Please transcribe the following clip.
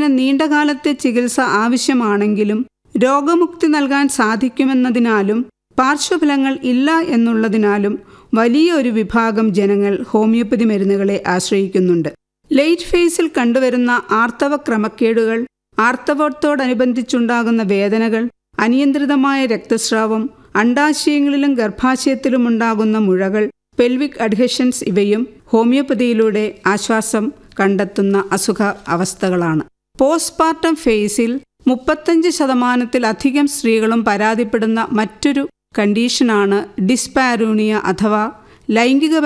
രോഗത്തിന് നീണ്ടകാലത്തെ ചികിത്സ ആവശ്യമാണെങ്കിലും രോഗമുക്തി നൽകാൻ സാധിക്കുമെന്നതിനാലും പാർശ്വഫലങ്ങൾ ഇല്ല എന്നുള്ളതിനാലും വലിയൊരു വിഭാഗം ജനങ്ങൾ ഹോമിയോപ്പതി മരുന്നുകളെ ആശ്രയിക്കുന്നുണ്ട് ലേറ്റ് ഫേസിൽ കണ്ടുവരുന്ന ആർത്തവ ക്രമക്കേടുകൾ ആർത്തവത്തോടനുബന്ധിച്ചുണ്ടാകുന്ന വേദനകൾ അനിയന്ത്രിതമായ രക്തസ്രാവം അണ്ടാശയങ്ങളിലും ഗർഭാശയത്തിലും ഉണ്ടാകുന്ന മുഴകൾ പെൽവിക് അഡ്ഹഷൻസ് ഇവയും ഹോമിയോപ്പതിയിലൂടെ ആശ്വാസം കണ്ടെത്തുന്ന അസുഖ അവസ്ഥകളാണ് പോസ്റ്റ്പാർട്ടം ഫേസിൽ മുപ്പത്തഞ്ച് ശതമാനത്തിലധികം സ്ത്രീകളും പരാതിപ്പെടുന്ന മറ്റൊരു കണ്ടീഷനാണ് ഡിസ്പാരൂണിയ അഥവാ ലൈംഗിക